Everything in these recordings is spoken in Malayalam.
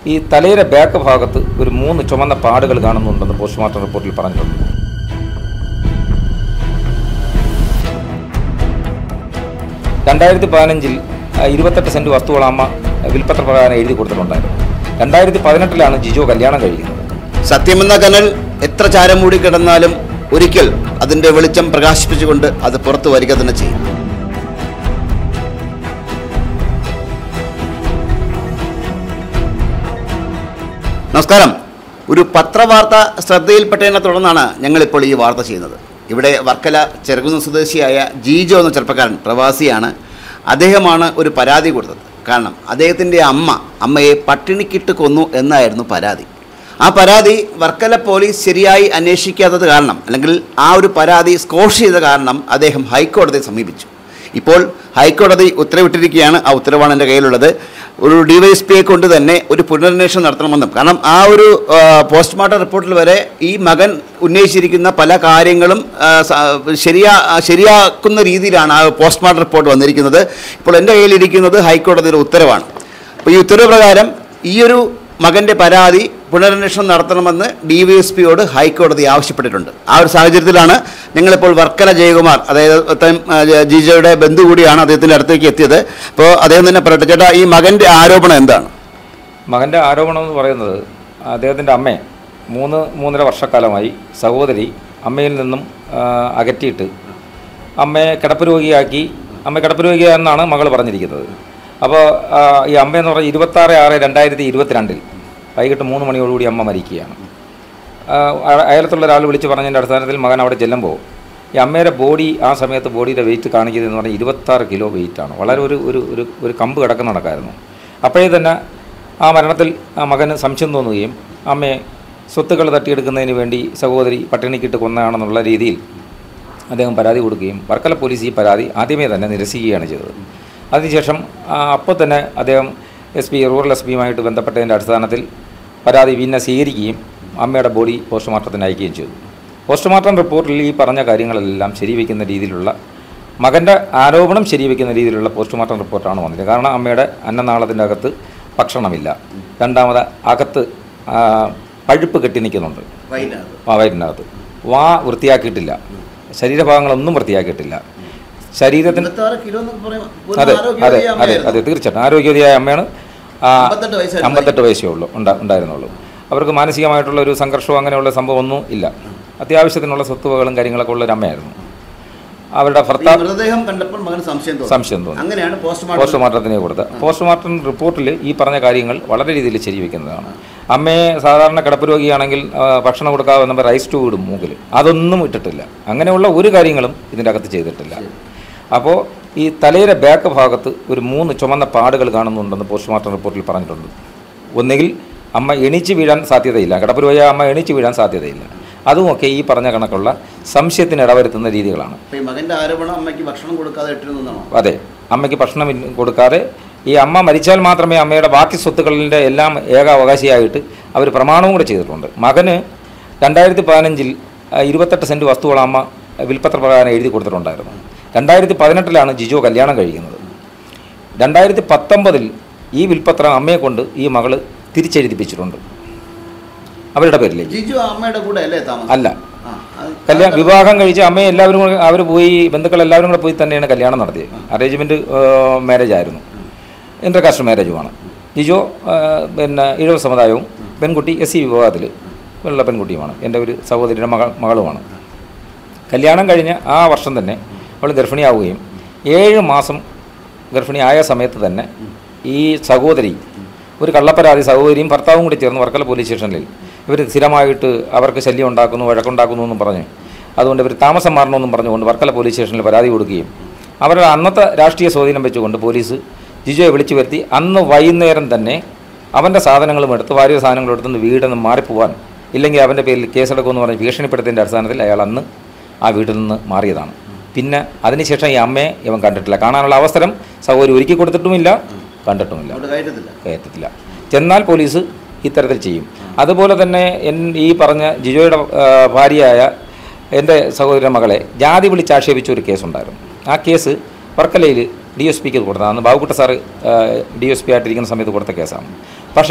ഈ തലയുടെ ബാക്ക് ഭാഗത്ത് ഒരു മൂന്ന് ചുമന്ന പാടുകൾ കാണുന്നുണ്ടെന്ന് പോസ്റ്റ്മോർട്ടം റിപ്പോർട്ടിൽ പറഞ്ഞിട്ടുണ്ട് രണ്ടായിരത്തി പതിനഞ്ചിൽ ഇരുപത്തെട്ട് സെൻറ്റ് വസ്തുക്കൾ അമ്മ വിൽപ്പത്ര പ്രകാരം എഴുതി കൊടുത്തിട്ടുണ്ടായിരുന്നു രണ്ടായിരത്തി പതിനെട്ടിലാണ് ജിജോ കല്യാണം കഴിക്കുന്നത് സത്യമെന്ന കനൽ എത്ര ചാരം മൂടി കിടന്നാലും ഒരിക്കൽ അതിന്റെ വെളിച്ചം പ്രകാശിപ്പിച്ചുകൊണ്ട് അത് പുറത്തു വരിക തന്നെ ചെയ്യും നമസ്കാരം ഒരു പത്രവാർത്ത ശ്രദ്ധയിൽപ്പെട്ടതിനെ തുടർന്നാണ് ഞങ്ങളിപ്പോൾ ഈ വാർത്ത ചെയ്യുന്നത് ഇവിടെ വർക്കല ചെറുകുന്ന് സ്വദേശിയായ ജീജോ എന്ന ചെറുപ്പക്കാരൻ പ്രവാസിയാണ് അദ്ദേഹമാണ് ഒരു പരാതി കൊടുത്തത് കാരണം അദ്ദേഹത്തിൻ്റെ അമ്മ അമ്മയെ പട്ടിണിക്കിട്ട് കൊന്നു എന്നായിരുന്നു പരാതി ആ പരാതി വർക്കല പോലീസ് ശരിയായി അന്വേഷിക്കാത്തത് കാരണം അല്ലെങ്കിൽ ആ ഒരു പരാതി സ്കോഷ് ചെയ്ത കാരണം അദ്ദേഹം ഹൈക്കോടതിയെ സമീപിച്ചു ഇപ്പോൾ ഹൈക്കോടതി ഉത്തരവിട്ടിരിക്കുകയാണ് ആ ഉത്തരവാണ് എൻ്റെ കയ്യിലുള്ളത് ഒരു ഡിവൈഎസ്പിയെ കൊണ്ട് തന്നെ ഒരു പുനരന്വേഷണം നടത്തണമെന്നും കാരണം ആ ഒരു ആ, പോസ്റ്റ്മോർട്ടം റിപ്പോർട്ടിൽ വരെ ഈ മകൻ ഉന്നയിച്ചിരിക്കുന്ന പല കാര്യങ്ങളും ആ, സ- ശരിയാ ആ, ശരിയാക്കുന്ന രീതിയിലാണ് ആ പോസ്റ്റ്മോർട്ടം റിപ്പോർട്ട് വന്നിരിക്കുന്നത് ഇപ്പോൾ എൻ്റെ കയ്യിലിരിക്കുന്നത് ഹൈക്കോടതിയുടെ ഉത്തരവാണ് അപ്പോൾ ഈ ഉത്തരവ് പ്രകാരം ഈ ഒരു മകൻ്റെ പരാതി പുനരന്വേഷണം നടത്തണമെന്ന് ഡി വൈ എസ് പിയോട് ഹൈക്കോടതി ആവശ്യപ്പെട്ടിട്ടുണ്ട് ആ ഒരു സാഹചര്യത്തിലാണ് ഞങ്ങളിപ്പോൾ വർക്കല ജയകുമാർ അതായത് തൻ- ആ, ജിജോയുടെ ബന്ധു കൂടിയാണ് അദ്ദേഹത്തിൻ്റെ അടുത്തേക്ക് എത്തിയത് അപ്പോൾ അദ്ദേഹം തന്നെ പറയട്ടെ ചേട്ടാ ഈ മകൻ്റെ ആരോപണം എന്താണ് മകൻ്റെ ആരോപണം എന്ന് പറയുന്നത് അദ്ദേഹത്തിൻ്റെ അമ്മയെ മൂന്ന് മൂന്നര വർഷക്കാലമായി സഹോദരി അമ്മയിൽ നിന്നും ആ, അകറ്റിയിട്ട് അമ്മയെ കിടപ്പ് രോഗിയാക്കി അമ്മ കിടപ്പ് രോഗിയാണെന്നാണ് മകൾ പറഞ്ഞിരിക്കുന്നത് അപ്പോൾ ആ, ഈ അമ്മയെന്ന് പറഞ്ഞാൽ ഇരുപത്താറ് ആറ് രണ്ടായിരത്തി ഇരുപത്തിരണ്ടിൽ വൈകിട്ട് മൂന്ന് മണിയോടുകൂടി അമ്മ മരിക്കുകയാണ് ആ, അയ- അയലത്തുള്ള ഒരാൾ വിളിച്ച് പറഞ്ഞതിൻ്റെ അടിസ്ഥാനത്തിൽ മകൻ അവിടെ ചെല്ലുമ്പോൾ ഈ അമ്മയുടെ ബോഡി ആ സമയത്ത് ബോഡിയുടെ വെയിറ്റ് കാണിക്കുന്നതെന്ന് പറഞ്ഞാൽ ഇരുപത്താറ് കിലോ വെയിറ്റാണ് വളരെ ഒരു ഒരു ഒരു ഒരു കമ്പ് കിടക്കുന്ന കണക്കായിരുന്നു അപ്പോഴേ തന്നെ ആ മരണത്തിൽ ആ മകന് സംശയം തോന്നുകയും അമ്മയെ സ്വത്തുക്കൾ തട്ടിയെടുക്കുന്നതിന് വേണ്ടി സഹോദരി പട്ടിണിക്കിട്ട് കൊന്നതാണെന്നുള്ള രീതിയിൽ അദ്ദേഹം പരാതി കൊടുക്കുകയും വർക്കല പോലീസ് ഈ പരാതി ആദ്യമേ തന്നെ നിരസിക്കുകയാണ് ചെയ്തത് അതിനുശേഷം ആ, അപ്പോൾ തന്നെ അദ്ദേഹം എസ് പി റൂറൽ എസ് പിയുമായിട്ട് ബന്ധപ്പെട്ടതിൻ്റെ അടിസ്ഥാനത്തിൽ പരാതി പിന്നെ സ്വീകരിക്കുകയും അമ്മയുടെ ബോഡി പോസ്റ്റ്മോർട്ടത്തിന് അയക്കുകയും ചെയ്തു പോസ്റ്റ്മോർട്ടം റിപ്പോർട്ടിൽ ഈ പറഞ്ഞ കാര്യങ്ങളെല്ലാം ശരിവെക്കുന്ന രീതിയിലുള്ള മകൻ്റെ ആരോപണം ശരിവെക്കുന്ന രീതിയിലുള്ള പോസ്റ്റ്മോർട്ടം റിപ്പോർട്ടാണ് വന്നത് കാരണം അമ്മയുടെ അന്നനാളത്തിൻ്റെ അകത്ത് ഭക്ഷണമില്ല രണ്ടാമത് അകത്ത് ആ, പഴുപ്പ് കെട്ടി നിൽക്കുന്നുണ്ട് ആ വയറ്റിനകത്ത് വാ വൃത്തിയാക്കിയിട്ടില്ല ശരീരഭാഗങ്ങളൊന്നും വൃത്തിയാക്കിയിട്ടില്ല ശരീരത്തിന് അതെ അതെ അതെ അതെ തീർച്ചയായിട്ടും ആരോഗ്യവതിയായ അമ്മയാണ് ആ, അമ്പത്തെട്ട് വയസ്സായിരുന്നു. അമ്പത്തെട്ട് വയസ്സേ ഉള്ളൂ ഉണ്ടാ ഉണ്ടായിരുന്നുള്ളൂ അവർക്ക് മാനസികമായിട്ടുള്ള ഒരു സംഘർഷമോ അങ്ങനെയുള്ള സംഭവം ഒന്നും ഇല്ല അത്യാവശ്യത്തിനുള്ള സ്വത്തുവകളും കാര്യങ്ങളൊക്കെ ഉള്ള ഒരു അമ്മയായിരുന്നു അവരുടെ ഭർത്താവ് മൃതദേഹം കണ്ടപ്പോൾ മകന് സംശയം തോന്നി സംശയം തോന്നി അങ്ങനെയാണ് പോസ്റ്റ്മോർട്ടം പോസ്റ്റ്മോർട്ടത്തിന് കൊടുത്ത് പോസ്റ്റ്മോർട്ടം റിപ്പോർട്ടിൽ ഈ പറഞ്ഞ കാര്യങ്ങൾ വളരെ രീതിയിൽ ശരിവെക്കുന്നതാണ് അമ്മയെ സാധാരണ കിടപ്പ് രോഗിയാണെങ്കിൽ ആ, ഭക്ഷണം കൊടുക്കാതെ നമ്മൾ റൈസ് ടു ഇടും മൂക്കിൽ അതൊന്നും ഇട്ടിട്ടില്ല അങ്ങനെയുള്ള ഒരു കാര്യങ്ങളും ഇതിൻ്റെ അകത്ത് ചെയ്തിട്ടില്ല അപ്പോൾ ഈ തലയുടെ ബാക്ക് ഭാഗത്ത് ഒരു മൂന്ന് ചുമന്ന പാടുകൾ കാണുന്നുണ്ടെന്ന് പോസ്റ്റ്മോർട്ടം റിപ്പോർട്ടിൽ പറഞ്ഞിട്ടുണ്ട് ഒന്നുകിൽ അമ്മ എണീച്ച് വീഴാൻ സാധ്യതയില്ല കിടപ്പ് രോഗിയായ അമ്മ എണീച്ച് വീഴാൻ സാധ്യതയില്ല അതുമൊക്കെ ഈ പറഞ്ഞ കണക്കുള്ള സംശയത്തിന് ഇടവരുത്തുന്ന രീതികളാണ് അപ്പോൾ ഈ മകൻ്റെ ആരോപണം അമ്മയ്ക്ക് ഭക്ഷണം കൊടുക്കാതെ ഇട്ടിരുന്നതാണോ അതെ അമ്മയ്ക്ക് ഭക്ഷണം ഇൻ- കൊടുക്കാതെ ഈ അമ്മ മരിച്ചാൽ മാത്രമേ അമ്മയുടെ ബാക്കി സ്വത്തുക്കളിൻ്റെ എല്ലാം ഏക അവകാശിയായിട്ട് അവർ പ്രമാണവും കൂടെ ചെയ്തിട്ടുണ്ട് മകന് രണ്ടായിരത്തി പതിനഞ്ചിൽ ഇരുപത്തെട്ട് സെൻറ്റ് വസ്തുക്കൾ അമ്മ വിൽപ്പത്ര പ്രകാരം എഴുതി കൊടുത്തിട്ടുണ്ടായിരുന്നു രണ്ടായിരത്തി പതിനെട്ടിലാണ് ജിജോ കല്യാണം കഴിക്കുന്നത് രണ്ടായിരത്തി പത്തൊമ്പതിൽ ഈ വിൽപ്പത്രം അമ്മയെ കൊണ്ട് ഈ മകള് തിരിച്ചെഴുതിപ്പിച്ചിട്ടുണ്ട് അവരുടെ പേരിലേക്ക് ജിജു അമ്മയുടെ കൂടെ അല്ലേ താമസം അല്ല ആ, അത് കല്യാണം വിവാഹം കഴിച്ച് അമ്മയെ എല്ലാവരും കൂടെ അവർ പോയി ബന്ധുക്കൾ എല്ലാവരും കൂടെ പോയി തന്നെയാണ് കല്യാണം നടത്തിയത് അറേഞ്ച്മെൻറ്റ് മാരേജ് ആയിരുന്നു ഇൻ്റർ കാസ്റ്റ് മാരേജുമാണ് ജിജോ ആ, പിന്നെ ഇഴവ സമുദായവും പെൺകുട്ടി എസ് സി വിഭാഗത്തിൽ ഉള്ള പെൺകുട്ടിയുമാണ് എൻ്റെ ഒരു സഹോദരിയുടെ മകൾ മകളുമാണ് കല്യാണം കഴിഞ്ഞ ആ വർഷം തന്നെ അവൾ ഗർഭിണിയാവുകയും ഏഴ് മാസം ഗർഭിണിയായ സമയത്ത് തന്നെ ഈ സഹോദരി ഒരു കള്ളപ്പരാതി സഹോദരിയും ഭർത്താവും കൂടി ചേർന്ന് വർക്കല പോലീസ് സ്റ്റേഷനിൽ ഇവർ സ്ഥിരമായിട്ട് അവർക്ക് ശല്യം ഉണ്ടാക്കുന്നു വഴക്കുണ്ടാക്കുന്നു എന്നും പറഞ്ഞ് അതുകൊണ്ട് ഇവർ താമസം മാറണമെന്നും പറഞ്ഞുകൊണ്ട് വർക്കല പോലീസ് സ്റ്റേഷനിൽ പരാതി കൊടുക്കുകയും അവരുടെ അന്നത്തെ രാഷ്ട്രീയ സ്വാധീനം വെച്ചുകൊണ്ട് പോലീസ് ജിജോയെ വിളിച്ചു വരുത്തി അന്ന് വൈകുന്നേരം തന്നെ അവൻ്റെ സാധനങ്ങളും എടുത്ത് വാരിയ സാധനങ്ങളും എടുത്തുനിന്ന് വീടിൽ നിന്ന് മാറിപ്പോവാൻ ഇല്ലെങ്കിൽ അവൻ്റെ പേരിൽ കേസെടുക്കുമെന്ന് പറഞ്ഞ് ഭീഷണിപ്പെടുത്തിയതിൻ്റെ അടിസ്ഥാനത്തിൽ അയാൾ അന്ന് ആ വീട്ടിൽ നിന്ന് മാറിയതാണ് പിന്നെ അതിനുശേഷം ഈ അമ്മയെ ഇവൻ കണ്ടിട്ടില്ല കാണാനുള്ള അവസരം സൗകര്യം ഒരുക്കി കൊടുത്തിട്ടുമില്ല കണ്ടിട്ടുമില്ല അവിടെ കയറ്റത്തില്ല കയറ്റത്തില്ല ചെന്നാൽ പോലീസ് ഇത്തരത്തിൽ ചെയ്യും അതുപോലെ തന്നെ എൻ ഈ പറഞ്ഞ ജിജോയുടെ ആ, ഭാര്യയായ എൻ്റെ സഹോദരൻ മകളെ ജാതി വിളിച്ച് ആക്ഷേപിച്ച ഒരു കേസുണ്ടായിരുന്നു ആ കേസ് വർക്കലയിൽ ഡി എസ് പിക്ക് കൊടുത്തതാണ് ബാബുക്കുട്ട സാറ് ഡി എസ് പി ആയിട്ടിരിക്കുന്ന സമയത്ത് കൊടുത്ത കേസാണ് പക്ഷേ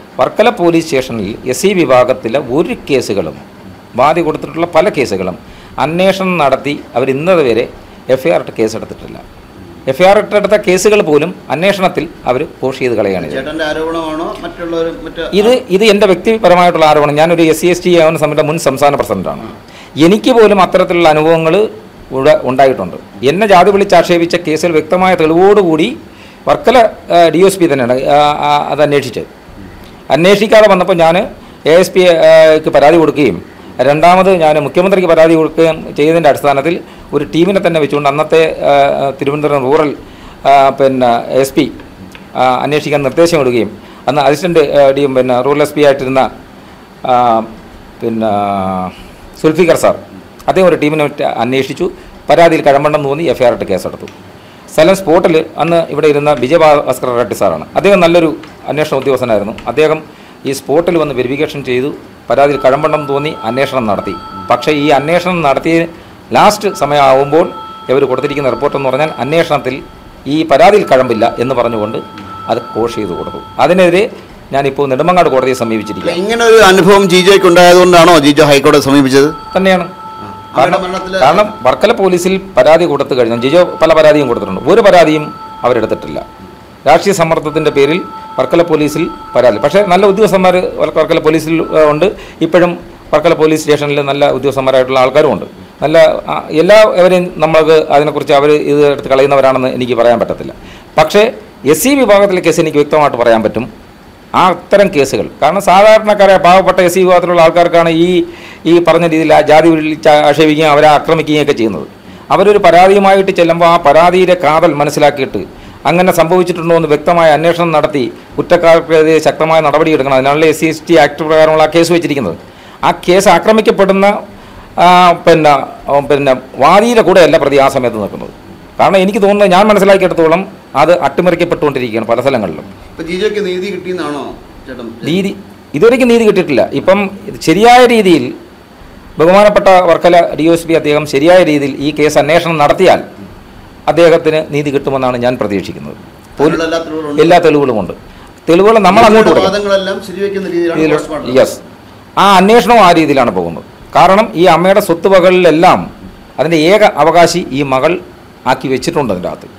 വർക്കല പോലീസ് സ്റ്റേഷനിൽ എസ് സി വിഭാഗത്തിലെ ഒരു കേസുകളും വാദി കൊടുത്തിട്ടുള്ള പല കേസുകളും അന്വേഷണം നടത്തി അവർ ഇന്നത് വരെ എഫ് ഐ ആർ ഇട്ട് കേസെടുത്തിട്ടില്ല എഫ് ഐ ആർ ഇട്ടെടുത്ത കേസുകൾ പോലും അന്വേഷണത്തിൽ അവർ പോഷ് ചെയ്ത് കളയാണ് ചെയ്തത്. ചേട്ടന്റെ ആരോപണമാണോ മറ്റുള്ളവർ മറ്റ് ഇത് ഇത് എൻ്റെ വ്യക്തിപരമായിട്ടുള്ള ആരോപണം ഞാനൊരു എസ് സി എസ് ടി ആവുന്ന സമിതിയുടെ മുൻ സംസ്ഥാന പ്രസിഡന്റാണ് എനിക്ക് പോലും അത്തരത്തിലുള്ള അനുഭവങ്ങൾ ഇവിടെ ഉണ്ടായിട്ടുണ്ട് എന്നെ ജാതി വിളിച്ചാക്ഷേപിച്ച കേസിൽ വ്യക്തമായ തെളിവോടുകൂടി വർക്കല ഡി എസ് പി തന്നെയാണ് ആ, ആ, അത് അന്വേഷിച്ചത് അന്വേഷിക്കാതെ വന്നപ്പോൾ ഞാൻ എ എസ് പിക്ക് പരാതി കൊടുക്കുകയും രണ്ടാമത് ഞാൻ മുഖ്യമന്ത്രിക്ക് പരാതി കൊടുക്കുകയും ചെയ്തതിൻ്റെ അടിസ്ഥാനത്തിൽ ഒരു ടീമിനെ തന്നെ വെച്ചുകൊണ്ട് അന്നത്തെ ആ, തിരുവനന്തപുരം റൂറൽ ആ, പിന്നെ എസ് പി അന്വേഷിക്കാൻ നിർദ്ദേശം കൊടുക്കുകയും അന്ന് അസിസ്റ്റൻ്റ് ഡി പിന്നെ റൂറൽ എസ് പി ആയിട്ടിരുന്ന ആ, പിന്നെ സുൽഫിക്കർ സാർ അദ്ദേഹം ഒരു ടീമിനെ വിട്ട് അന്വേഷിച്ചു പരാതിയിൽ കഴമ്പണ്ണം തോന്നി എഫ് ഐ ആർ ഇട്ട് കേസെടുത്തു സ്ഥലം സ്പോട്ടിൽ അന്ന് ഇവിടെ ഇരുന്ന വിജയഭാസ്കർ റെഡ്ഡി സാറാണ് അദ്ദേഹം നല്ലൊരു അന്വേഷണ ഉദ്യോഗസ്ഥനായിരുന്നു അദ്ദേഹം ഈ സ്പോട്ടിൽ വന്ന് വെരിഫിക്കേഷൻ ചെയ്തു പരാതിയിൽ കഴമ്പണ്ണം തോന്നി അന്വേഷണം നടത്തി പക്ഷേ ഈ അന്വേഷണം നടത്തിയ ലാസ്റ്റ് സമയമാകുമ്പോൾ ഇവർ കൊടുത്തിരിക്കുന്ന റിപ്പോർട്ട് എന്ന് പറഞ്ഞാൽ അന്വേഷണത്തിൽ ഈ പരാതിയിൽ കഴമ്പില്ല എന്ന് പറഞ്ഞുകൊണ്ട് അത് കോഷ് ചെയ്ത് കൊടുത്തു അതിനെതിരെ ഞാനിപ്പോൾ നെടുമങ്ങാട് കോടതിയെ സമീപിച്ചിരിക്കുക ഇങ്ങനെ ഒരു അനുഭവം ജിജോയ്ക്ക് ഉണ്ടായതുകൊണ്ടാണോ ജിജോ ഹൈക്കോടതി സമീപിച്ചത് തന്നെയാണ് കാരണം അവരുടെ മരണത്തില് കാരണം വർക്കല പോലീസിൽ പരാതി കൊടുത്തു കഴിഞ്ഞാൽ ജിജോ പല പരാതിയും കൊടുത്തിട്ടുണ്ട് ഒരു പരാതിയും അവരെടുത്തിട്ടില്ല രാഷ്ട്രീയ സമ്മർദ്ദത്തിൻ്റെ പേരിൽ വർക്കല പോലീസിൽ പരാതി പക്ഷേ നല്ല ഉദ്യോഗസ്ഥന്മാർ വർക്കല പോലീസിൽ ഏഹ്, ഉണ്ട് ഇപ്പോഴും വർക്കല പോലീസ് സ്റ്റേഷനിൽ നല്ല ഉദ്യോഗസ്ഥന്മാരായിട്ടുള്ള ആൾക്കാരും ഉണ്ട് നല്ല ആ, എല്ലാവരെയും നമ്മൾക്ക് അതിനെക്കുറിച്ച് അവർ ഇത് എടുത്ത് കളയുന്നവരാണെന്ന് എനിക്ക് പറയാൻ പറ്റത്തില്ല പക്ഷേ എസ് സി വിഭാഗത്തിലെ കേസ് എനിക്ക് വ്യക്തമായിട്ട് പറയാൻ പറ്റും ആ അത്തരം കേസുകൾ കാരണം സാധാരണക്കാരെ പാവപ്പെട്ട എസ് സി വിഭാഗത്തിലുള്ള ആൾക്കാർക്കാണ് ഈ ഈ പറഞ്ഞ രീതിയിൽ ആ ജാതി വിളിച്ച് ആക്ഷേപിക്കുകയും അവരെ ആക്രമിക്കുകയും ഒക്കെ ചെയ്യുന്നത് അവരൊരു പരാതിയുമായിട്ട് ചെല്ലുമ്പോൾ ആ പരാതിയുടെ കാതൽ മനസ്സിലാക്കിയിട്ട് അങ്ങനെ സംഭവിച്ചിട്ടുണ്ടോ എന്ന് വ്യക്തമായ അന്വേഷണം നടത്തി കുറ്റക്കാർക്കെതിരെ ശക്തമായ നടപടിയെടുക്കണം അതിനാണല്ലോ S C S T act പ്രകാരമുള്ള ആ കേസ് വെച്ചിരിക്കുന്നത് ആ കേസ് ആക്രമിക്കപ്പെടുന്ന ആ, പിന്നെ ആ, പിന്നെ വാദിയുടെ കൂടെയല്ല പ്രതി ആ സമയത്ത് നിൽക്കുന്നത് കാരണം എനിക്ക് തോന്നുന്നത് ഞാൻ മനസ്സിലാക്കിയെടുത്തോളം അത് അട്ടിമറിക്കപ്പെട്ടുകൊണ്ടിരിക്കുകയാണ് പല സ്ഥലങ്ങളിലും ഇപ്പൊ ജിജോയ്ക്ക് നീതി കിട്ടിയെന്നാണോ ചേട്ടൻ നീതി ഇതുവരെയ്ക്കും നീതി കിട്ടിയിട്ടില്ല ഇപ്പം ഇത് ശരിയായ രീതിയിൽ ബഹുമാനപ്പെട്ട വർക്കല ഡി എസ് പി അദ്ദേഹം ശരിയായ രീതിയിൽ ഈ കേസ് അന്വേഷണം നടത്തിയാൽ അദ്ദേഹത്തിന് നീതി കിട്ടുമെന്നാണ് ഞാൻ പ്രതീക്ഷിക്കുന്നത് പോലീ- അതിനുള്ള എല്ലാ തെളിവുകളുണ്ട്. എല്ലാ തെളിവുകളുമുണ്ട് തെളിവുകൾ നമ്മൾ അങ്ങോട്ട് കൊടുക്കണം വാദങ്ങളെല്ലാം ശരിവെക്കുന്ന രീതിയിലാണ് ഇതിൽ postmortem. യെസ് ആ അന്വേഷണവും ആ രീതിയിലാണ് പോകുന്നത് കാരണം ഈ അമ്മയുടെ സ്വത്തുവകളിലെല്ലാം അതിൻ്റെ ഏക അവകാശി ഈ മകൾ ആക്കി വെച്ചിട്ടുണ്ട് അതിൻ്റെ അകത്ത്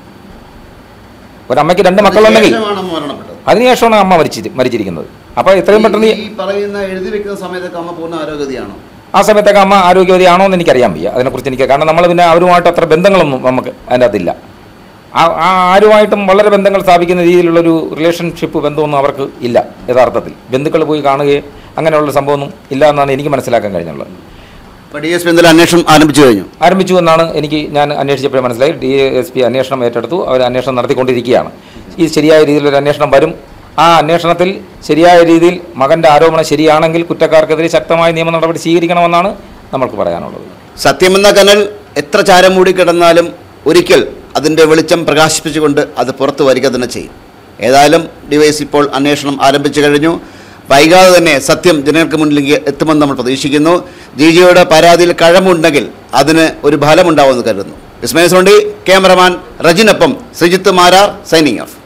ഒരമ്മയ്ക്ക് രണ്ട് മക്കളുണ്ടെങ്കിൽ അതിനുശേഷമാണ് അമ്മ മരണപ്പെട്ടത് അതിനുശേഷമാണ് അമ്മ മരിച്ചി മരിച്ചിരിക്കുന്നത് അപ്പോൾ എത്രയും പെട്ടെന്ന് ഈ- ഈ പറയുന്ന എഴുതി വെക്കുന്ന സമയത്തൊക്കെ അമ്മ പൂർണ്ണ ആരോഗ്യതയാണോ ആ സമയത്തൊക്കെ അമ്മ ആരോഗ്യവതിയാണോ എന്ന് എനിക്കറിയാൻ വയ്യ അതിനെക്കുറിച്ച് എനിക്ക് കാരണം നമ്മൾ പിന്നെ അവരുമായിട്ട് അത്ര ബന്ധങ്ങളൊന്നും നമുക്ക് അതിൻ്റെ അകത്തില്ല ആ ആ ആരുമായിട്ടും വളരെ ബന്ധങ്ങൾ സ്ഥാപിക്കുന്ന രീതിയിലുള്ളൊരു റിലേഷൻഷിപ്പ് ബന്ധമൊന്നും അവർക്ക് ഇല്ല യഥാർത്ഥത്തിൽ ബന്ധുക്കൾ പോയി കാണുകയും അങ്ങനെയുള്ള സംഭവമൊന്നും ഇല്ല എന്നാണ് എനിക്ക് മനസ്സിലാക്കാൻ കഴിഞ്ഞുള്ളത് ഇപ്പൊ ഡി എസ് പി എന്തെങ്കിലും അന്വേഷണം ആരംഭിച്ചു കഴിഞ്ഞു ആരംഭിച്ചു എന്നാണ് എനിക്ക് ഞാൻ അന്വേഷിച്ചപ്പോഴേ മനസ്സിലായി ഡി എസ് പി അന്വേഷണം ഏറ്റെടുത്തു അവർ അന്വേഷണം നടത്തിക്കൊണ്ടിരിക്കുകയാണ് ഈ ശരിയായ രീതിയിലൊരു അന്വേഷണം വരും ആ അന്വേഷണത്തിൽ ശരിയായ രീതിയിൽ മകൻ്റെ ആരോപണം ശരിയാണെങ്കിൽ കുറ്റക്കാർക്കെതിരെ ശക്തമായ നിയമ നടപടി സ്വീകരിക്കണമെന്നാണ് നമ്മൾക്ക് പറയാനുള്ളത് സത്യമെന്ന കനൽ എത്ര ചാരം മൂടി കിടന്നാലും ഒരിക്കൽ അതിൻ്റെ വെളിച്ചം പ്രകാശിപ്പിച്ചുകൊണ്ട് അത് പുറത്തു വരിക തന്നെ ചെയ്യും ഏതായാലും ഡിവൈസ് ഇപ്പോൾ അന്വേഷണം ആരംഭിച്ചു കഴിഞ്ഞു വൈകാതെ തന്നെ സത്യം ജനങ്ങൾക്ക് മുന്നിലേക്ക് എത്തുമെന്ന് നമ്മൾ പ്രതീക്ഷിക്കുന്നു ജി ജിയുടെ പരാതിയിൽ കഴമുണ്ടെങ്കിൽ അതിന് ഒരു ഫലമുണ്ടാവുമെന്ന് കരുതുന്നു വിസ്മയ സോണ്ടി ക്യാമറമാൻ റജിനൊപ്പം ശ്രീജിത്ത് മാരാർ സൈനിങ് ഓഫ്